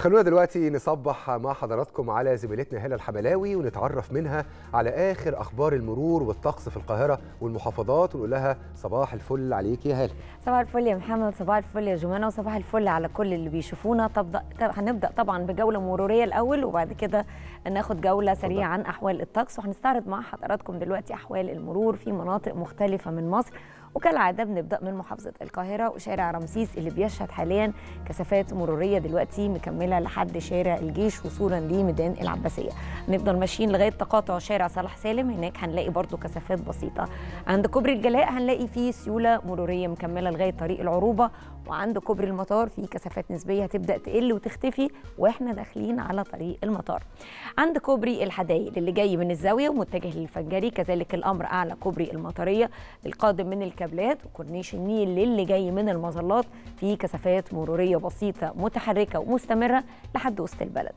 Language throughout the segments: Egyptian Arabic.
خلونا دلوقتي نصبح مع حضراتكم على زميلتنا هالة الحملاوي ونتعرف منها على آخر أخبار المرور والطقس في القاهرة والمحافظات ونقول لها صباح الفل عليك يا هالة صباح الفل يا محمد صباح الفل يا جمانة وصباح الفل على كل اللي بيشوفونا طب هنبدأ طبعا بجولة مرورية الأول وبعد كده ناخد جولة سريعة عن أحوال الطقس وهنستعرض مع حضراتكم دلوقتي أحوال المرور في مناطق مختلفة من مصر وكالعادة بنبدأ من محافظة القاهرة وشارع رمسيس اللي بيشهد حاليا كثافات مرورية دلوقتي مكملة لحد شارع الجيش وصولا لميدان العباسية نفضل ماشيين لغاية تقاطع شارع صلاح سالم هناك هنلاقي برضو كثافات بسيطة عند كوبري الجلاء هنلاقي فيه سيولة مرورية مكملة لغاية طريق العروبة وعند كوبري المطار في كثافات نسبية هتبدأ تقل وتختفي واحنا داخلين على طريق المطار عند كوبري الحدايق اللي جاي من الزاوية ومتجه للفجري كذلك الأمر أعلى كوبري المطرية القادم من الكابلات وكورنيش النيل للي جاي من المظلات في كثافات مرورية بسيطة متحركة ومستمرة لحد وسط البلد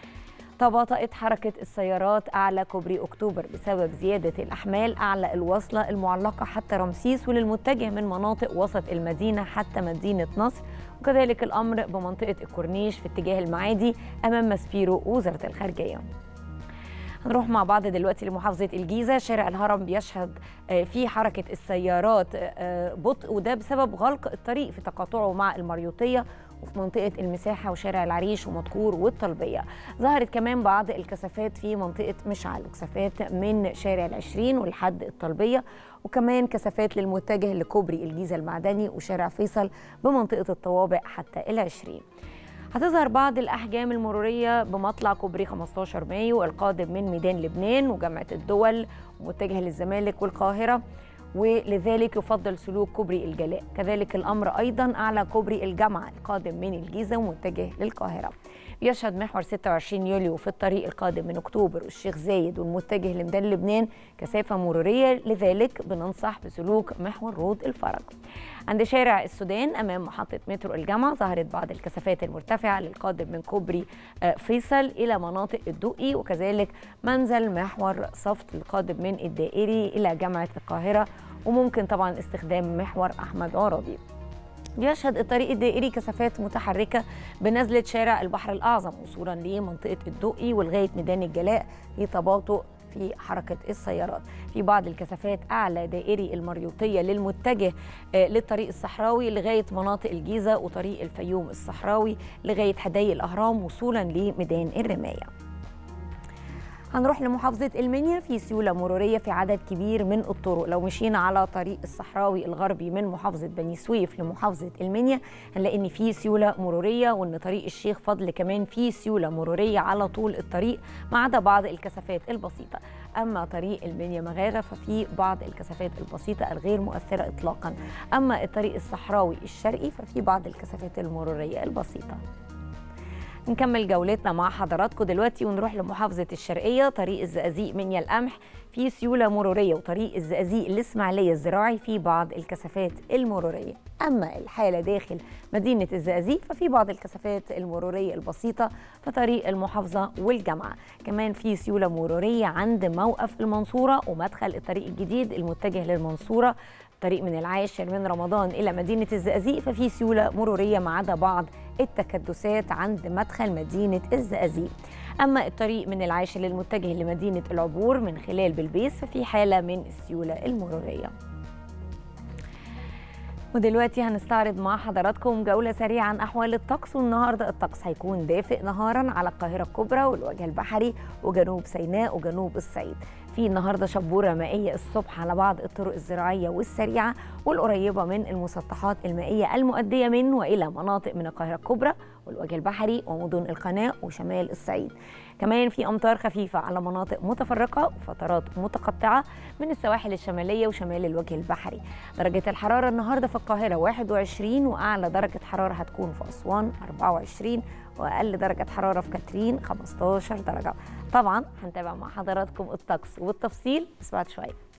تباطأت حركة السيارات أعلى كوبري أكتوبر بسبب زيادة الأحمال أعلى الوصلة المعلقة حتى رمسيس وللمتجه من مناطق وسط المدينة حتى مدينة نصر وكذلك الأمر بمنطقة الكورنيش في اتجاه المعادي أمام ماسبيرو وزارة الخارجية هنروح مع بعض دلوقتي لمحافظة الجيزة شارع الهرم بيشهد في حركة السيارات بطء وده بسبب غلق الطريق في تقاطعه مع المريوطية وفي منطقة المساحة وشارع العريش ومدكور والطلبية ظهرت كمان بعض الكثافات في منطقة مشعل وكثافات من شارع العشرين ولحد الطلبية وكمان كثافات للمتجه لكوبري الجيزة المعدني وشارع فيصل بمنطقة الطوابق حتى العشرين هتظهر بعض الأحجام المرورية بمطلع كوبري 15 مايو القادم من ميدان لبنان وجامعة الدول ومتجه للزمالك والقاهرة ولذلك يفضل سلوك كوبري الجلاء كذلك الأمر أيضا أعلى كوبري الجامعة القادم من الجيزة ومتجه للقاهرة يشهد محور 26 يوليو في الطريق القادم من أكتوبر والشيخ زايد والمتجه لميدان لبنان كثافة مرورية لذلك بننصح بسلوك محور رود الفرج عند شارع السودان أمام محطة مترو الجامعة ظهرت بعض الكثافات المرتفعة للقادم من كوبري فيصل إلى مناطق الدقي وكذلك منزل محور صفت القادم من الدائري إلى جامعة القاهرة وممكن طبعا استخدام محور أحمد عربي بيشهد الطريق الدائري كثافات متحركه بنزله شارع البحر الاعظم وصولا لمنطقه الدقي ولغايه ميدان الجلاء في تباطؤ في حركة السيارات في بعض الكثافات أعلى دائري المريوطية للمتجه للطريق الصحراوي لغاية مناطق الجيزة وطريق الفيوم الصحراوي لغاية حدائق الأهرام وصولا لميدان الرماية هنروح لمحافظة المنيا في سيولة مرورية في عدد كبير من الطرق لو مشينا على طريق الصحراوي الغربي من محافظة بني سويف لمحافظة المنيا هنلاقي ان في سيولة مرورية وان طريق الشيخ فضل كمان في سيولة مرورية على طول الطريق ما عدا بعض الكثافات البسيطة اما طريق المنيا مغاغة ففي بعض الكثافات البسيطة الغير مؤثرة اطلاقا اما الطريق الصحراوي الشرقي ففي بعض الكثافات المرورية البسيطة نكمل جولتنا مع حضراتكم دلوقتي ونروح لمحافظة الشرقية طريق الزقازيق منيا القمح في سيولة مرورية وطريق الزقازيق الإسماعيلية الزراعي في بعض الكثافات المرورية أما الحالة داخل مدينة الزقازيق ففي بعض الكثافات المرورية البسيطة في طريق المحافظة والجامعة كمان في سيولة مرورية عند موقف المنصورة ومدخل الطريق الجديد المتجه للمنصورة طريق من العاشر من رمضان إلى مدينة الزقازيق ففي سيولة مرورية ما عدا بعض التكدسات عند مدخل مدينة الزقازيق أما الطريق من العاشر للمتجه لمدينة العبور من خلال بلبيس ففي حالة من السيولة المرورية ودلوقتي هنستعرض مع حضراتكم جولة سريعة عن أحوال الطقس والنهاردة الطقس هيكون دافئ نهارا على القاهرة الكبرى والوجه البحري وجنوب سيناء وجنوب الصعيد في النهارده شبوره مائيه الصبح على بعض الطرق الزراعيه والسريعه والقريبه من المسطحات المائيه المؤديه من والى مناطق من القاهره الكبرى والوجه البحري ومدن القناه وشمال الصعيد. كمان في امطار خفيفه على مناطق متفرقه وفترات متقطعه من السواحل الشماليه وشمال الوجه البحري. درجه الحراره النهارده في القاهره 21 واعلى درجه حراره هتكون في اسوان 24 واقل درجه حراره في كاترين 15 درجه. طبعا هنتابع مع حضراتكم الطقس وبالتفصيل بس بعد شويه